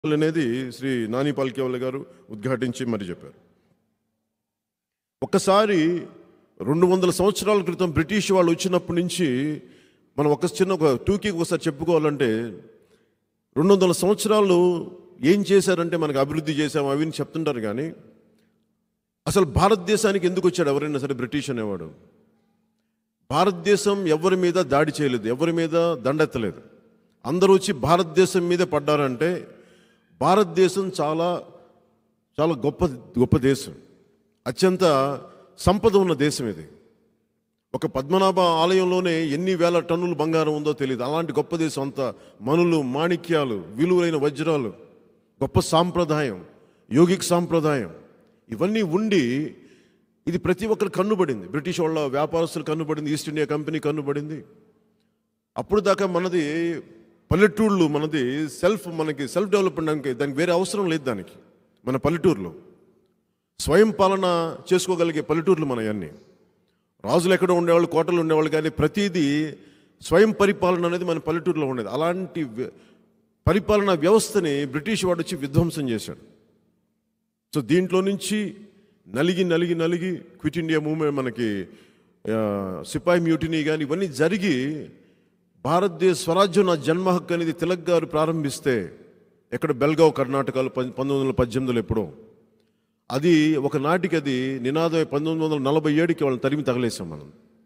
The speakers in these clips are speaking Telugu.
అనేది శ్రీ నాని పాల్కేవల్ గారు ఉద్ఘాటించి మరి చెప్పారు ఒక్కసారి రెండు వందల సంవత్సరాల క్రితం బ్రిటిష్ వాళ్ళు వచ్చినప్పటి నుంచి మనం ఒక చిన్న ఒక టూకీ ఒకసారి చెప్పుకోవాలంటే రెండు వందల సంవత్సరాలు ఏం చేశారంటే మనకు అభివృద్ధి చేశాం అవి అని చెప్తుంటారు కానీ అసలు భారతదేశానికి ఎందుకు వచ్చాడు ఎవరైనా సరే బ్రిటిష్ అనేవాడు భారతదేశం ఎవరి మీద దాడి చేయలేదు ఎవరి మీద దండెత్తలేదు అందరూ వచ్చి భారతదేశం మీద పడ్డారంటే భారతదేశం చాలా చాలా గొప్ప గొప్ప దేశం అత్యంత సంపద ఉన్న దేశం ఇది ఒక పద్మనాభ ఆలయంలోనే ఎన్ని వేల టన్నులు బంగారం ఉందో తెలియదు అలాంటి గొప్ప దేశం అంత మనులు మాణిక్యాలు విలువైన వజ్రాలు గొప్ప సాంప్రదాయం యోగిక్ సాంప్రదాయం ఇవన్నీ ఉండి ఇది ప్రతి ఒక్కరు కన్నుబడింది బ్రిటిష్ వాళ్ళ వ్యాపారస్తులు కన్నుబడింది ఈస్ట్ ఇండియా కంపెనీ కన్నుబడింది అప్పుడు దాకా మనది పల్లెటూళ్ళు మనది సెల్ఫ్ మనకి సెల్ఫ్ డెవలప్మెంట్ దానికి వేరే అవసరం లేదు దానికి మన పల్లెటూరులో స్వయం పాలన చేసుకోగలిగే పల్లెటూర్లు మన అన్నీ రాజులు ఎక్కడ ఉండేవాళ్ళు కోటలు ఉండేవాళ్ళు కానీ ప్రతిదీ స్వయం పరిపాలన అనేది మన పల్లెటూరులో ఉండేది అలాంటి వ్య- పరిపాలనా వ్యవస్థని బ్రిటిష్ వాడు వచ్చి విధ్వంసం చేశాడు సో దీంట్లో నుంచి నలిగి నలిగి నలిగి క్విట్ ఇండియా మూవ్మెంట్ మనకి ఆ, సిపాయి మ్యూటినీ కానీ ఇవన్నీ జరిగి భారతదేశ స్వరాజ్యం నా జన్మ హక్కు అనేది తిలక్ గారు ప్రారంభిస్తే ఎక్కడ బెల్గావ్ కర్ణాటకలో పం- పంతొమ్మిది వందల పద్దెనిమిదిలో ఎప్పుడో అది ఒక నాటికి అది నినాదం పంతొమ్మిది వందల నలభై ఏడుకి వాళ్ళని తరిమి తగలేసాం మనం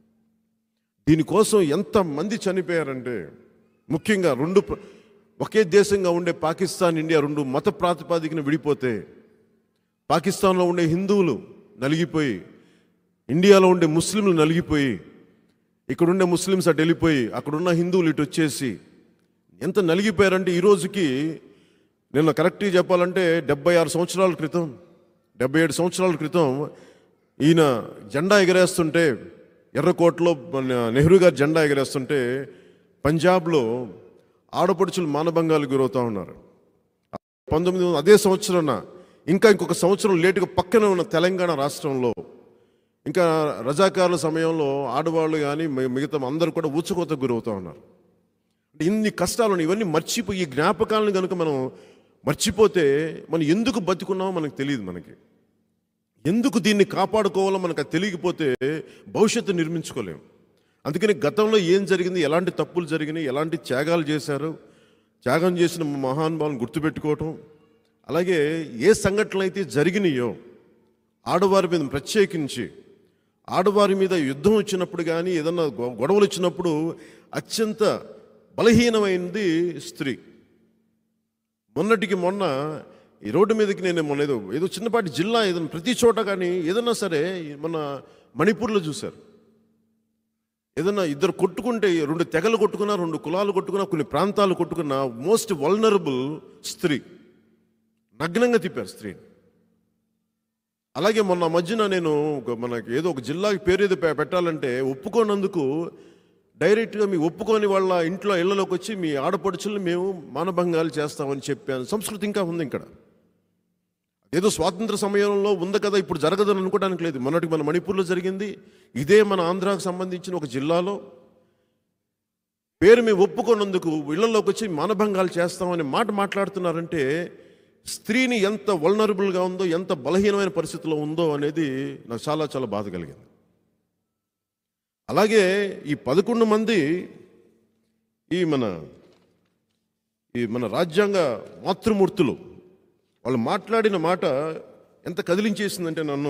దీనికోసం ఎంతమంది చనిపోయారంటే ముఖ్యంగా రెండు ప్ర- ఒకే దేశంగా ఉండే పాకిస్తాన్ ఇండియా రెండు మత ప్రాతిపాదికన విడిపోతే పాకిస్తాన్లో ఉండే హిందువులు నలిగిపోయి ఇండియాలో ఉండే ముస్లింలు నలిగిపోయి ఇక్కడుండే ముస్లిమ్స్ అటు వెళ్ళిపోయి అక్కడున్న హిందువులు ఇటు వచ్చేసి ఎంత నలిగిపోయారంటే ఈ రోజుకి నిన్న కరెక్ట్గా చెప్పాలంటే డెబ్బై ఆరు సంవత్సరాల క్రితం డెబ్బై ఏడు సంవత్సరాల క్రితం ఈయన జెండా ఎగరేస్తుంటే ఎర్రకోటలో మన నెహ్రూ గారు జెండా ఎగరేస్తుంటే పంజాబ్లో ఆడపడుచులు మానభంగాలు గురవుతూ ఉన్నారు పంతొమ్మిది వందల అదే సంవత్సరాన ఇంకా ఇంకొక సంవత్సరం లేటుగా పక్కన ఉన్న తెలంగాణ రాష్ట్రంలో ఇంకా రజాకారుల సమయంలో ఆడవాళ్ళు కానీ మి- మిగతా అందరూ కూడా ఊచకోత గురవుతూ ఉన్నారు అంటే ఇన్ని కష్టాలు ఉన్నాయి. ఇవన్నీ మర్చిపోయి ఈ జ్ఞాపకాలను కనుక మనం మర్చిపోతే మనం ఎందుకు బతుకున్నామో మనకు తెలియదు మనకి ఎందుకు దీన్ని కాపాడుకోవాలో మనకు అది తెలియకపోతే భవిష్యత్తు నిర్మించుకోలేము అందుకని గతంలో ఏం జరిగింది ఎలాంటి తప్పులు జరిగినాయి ఎలాంటి త్యాగాలు చేశారు త్యాగం చేసిన మహానుభావులను గుర్తుపెట్టుకోవటం అలాగే ఏ సంఘటనలు అయితే జరిగినాయో ఆడవారి మీద ప్రత్యేకించి ఆడవారి మీద యుద్ధం వచ్చినప్పుడు కానీ ఏదన్నా గొ- గొడవలు వచ్చినప్పుడు అత్యంత బలహీనమైనది స్త్రీ మొన్నటికి మొన్న ఈ రోడ్డు మీదకి నేను మొన్న ఏదో ఏదో చిన్నపాటి జిల్లా ఏదైనా ప్రతి చోట కానీ ఏదన్నా సరే మన మణిపూర్లో చూశారు ఏదన్నా ఇద్దరు కొట్టుకుంటే రెండు తెగలు కొట్టుకున్నా రెండు కులాలు కొట్టుకున్నా కొన్ని ప్రాంతాలు కొట్టుకున్న మోస్ట్ వల్నరబుల్ స్త్రీ నగ్నంగా తిప్పారు స్త్రీని అలాగే మొన్న మధ్యన నేను ఒక మనకి ఏదో ఒక జిల్లాకి పేరు ఏదో పె- పెట్టాలంటే ఒప్పుకోనందుకు డైరెక్ట్గా మీ ఒప్పుకోని వాళ్ళ ఇంట్లో ఇళ్లలోకి వచ్చి మీ ఆడపడుచుల్ని మేము మానభంగాలు చేస్తామని చెప్పాను సంస్కృతి ఇంకా ఉంది ఇక్కడ ఏదో స్వాతంత్ర సమయంలో ఉంది కదా ఇప్పుడు జరగదని అనుకోవడానికి లేదు మొన్నటికి మన మణిపూర్లో జరిగింది ఇదే మన ఆంధ్రాకు సంబంధించిన ఒక జిల్లాలో పేరు మేము ఒప్పుకోనందుకు ఇళ్లలోకి వచ్చి మానభంగాలు చేస్తామని మాట మాట్లాడుతున్నారంటే స్త్రీని ఎంత వల్నరబుల్గా ఉందో ఎంత బలహీనమైన పరిస్థితిలో ఉందో అనేది నాకు చాలా చాలా బాధ కలిగింది అలాగే ఈ పదకొండు మంది ఈ మన ఈ మన రాజ్యాంగ మాతృమూర్తులు వాళ్ళు మాట్లాడిన మాట ఎంత కదిలించేసిందంటే నన్ను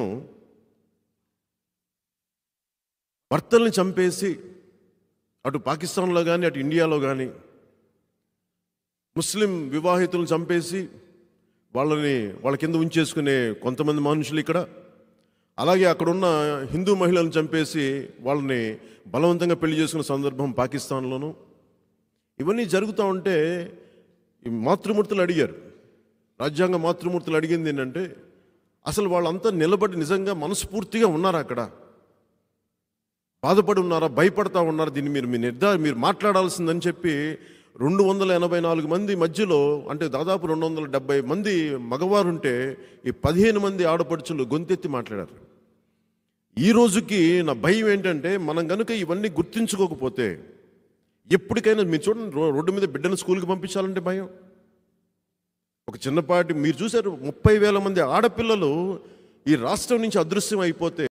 భర్తల్ని చంపేసి అటు పాకిస్తాన్లో కానీ అటు ఇండియాలో కానీ ముస్లిం వివాహితులను చంపేసి వాళ్ళని వాళ్ళ కింద ఉంచేసుకునే కొంతమంది మనుషులు ఇక్కడ అలాగే అక్కడున్న హిందూ మహిళలను చంపేసి వాళ్ళని బలవంతంగా పెళ్లి చేసుకున్న సందర్భం పాకిస్తాన్లోను ఇవన్నీ జరుగుతూ ఉంటే ఈ మాతృమూర్తులు అడిగారు రాజ్యాంగ మాతృమూర్తులు అడిగింది ఏంటంటే అసలు వాళ్ళంతా నిలబడి నిజంగా మనస్ఫూర్తిగా ఉన్నారా అక్కడ బాధపడి ఉన్నారా భయపడతా ఉన్నారా దీన్ని మీరు మీ నిర్ధార మీరు మాట్లాడాల్సిందని చెప్పి రెండు వందల ఎనభై నాలుగు మంది మధ్యలో అంటే దాదాపు రెండు వందల డెబ్బై మంది మగవారు ఉంటే ఈ పదిహేను మంది ఆడపడుచులు గొంతెత్తి మాట్లాడారు ఈ రోజుకి నా భయం ఏంటంటే మనం కనుక ఇవన్నీ గుర్తించుకోకపోతే ఎప్పటికైనా మీరు చూడండి రో- రోడ్డు మీద బిడ్డను స్కూల్కి పంపించాలంటే భయం ఒక చిన్నపాటి మీరు చూశారు ముప్పై వేల మంది ఆడపిల్లలు ఈ రాష్ట్రం నుంచి అదృశ్యం అయిపోతే